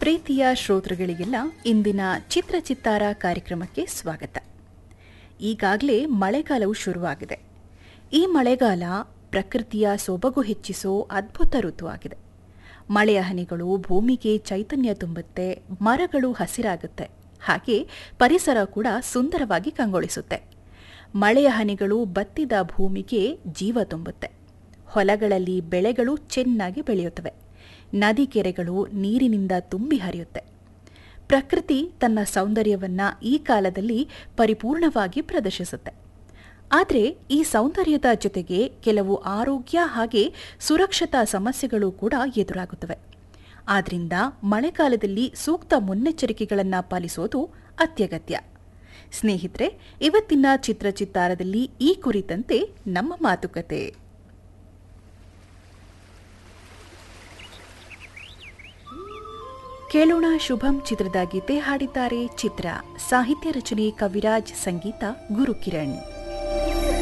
ಪ್ರೀತಿಯ ಶ್ರೋತೃಗಳಿಗೆಲ್ಲ ಇಂದಿನ ಚಿತ್ರ ಚಿತ್ತಾರ ಕಾರ್ಯಕ್ರಮಕ್ಕೆ ಸ್ವಾಗತ ಈಗಾಗಲೇ ಮಳೆಗಾಲವು ಶುರುವಾಗಿದೆ ಈ ಮಳೆಗಾಲ ಪ್ರಕೃತಿಯ ಸೊಬಗು ಹೆಚ್ಚಿಸೋ ಅದ್ಭುತ ಋತುವಾಗಿದೆ ಮಳೆಯ ಹನಿಗಳು ಭೂಮಿಗೆ ಚೈತನ್ಯ ತುಂಬುತ್ತೆ ಮರಗಳು ಹಸಿರಾಗುತ್ತೆ ಹಾಗೆ ಪರಿಸರ ಕೂಡ ಸುಂದರವಾಗಿ ಕಂಗೊಳಿಸುತ್ತೆ ಮಳೆಯ ಹನಿಗಳು ಬತ್ತಿದ ಭೂಮಿಗೆ ಜೀವ ತುಂಬುತ್ತೆ ಹೊಲಗಳಲ್ಲಿ ಬೆಳೆಗಳು ಚೆನ್ನಾಗಿ ಬೆಳೆಯುತ್ತವೆ ನದಿ ಕೆರೆಗಳು ನೀರಿನಿಂದ ತುಂಬಿ ಹರಿಯುತ್ತೆ ಪ್ರಕೃತಿ ತನ್ನ ಸೌಂದರ್ಯವನ್ನ ಈ ಕಾಲದಲ್ಲಿ ಪರಿಪೂರ್ಣವಾಗಿ ಪ್ರದರ್ಶಿಸುತ್ತೆ ಆದರೆ ಈ ಸೌಂದರ್ಯದ ಜೊತೆಗೆ ಕೆಲವು ಆರೋಗ್ಯ ಹಾಗೆ ಸುರಕ್ಷತಾ ಸಮಸ್ಯೆಗಳು ಕೂಡ ಎದುರಾಗುತ್ತವೆ ಆದ್ರಿಂದ ಮಳೆಗಾಲದಲ್ಲಿ ಸೂಕ್ತ ಮುನ್ನೆಚ್ಚರಿಕೆಗಳನ್ನು ಪಾಲಿಸೋದು ಅತ್ಯಗತ್ಯ ಸ್ನೇಹಿತರೆ ಇವತ್ತಿನ ಚಿತ್ರಚಿತ್ತಾರದಲ್ಲಿ ಈ ಕುರಿತಂತೆ ನಮ್ಮ ಮಾತುಕತೆ ಕೇಳೋಣ ಶುಭಂ ಚಿತ್ರದ ಗೀತೆ ಹಾಡಿದ್ದಾರೆ ಚಿತ್ರ ಸಾಹಿತ್ಯ ರಚನೆ ಕವಿರಾಜ್ ಸಂಗೀತ ಗುರುಕಿರಣ್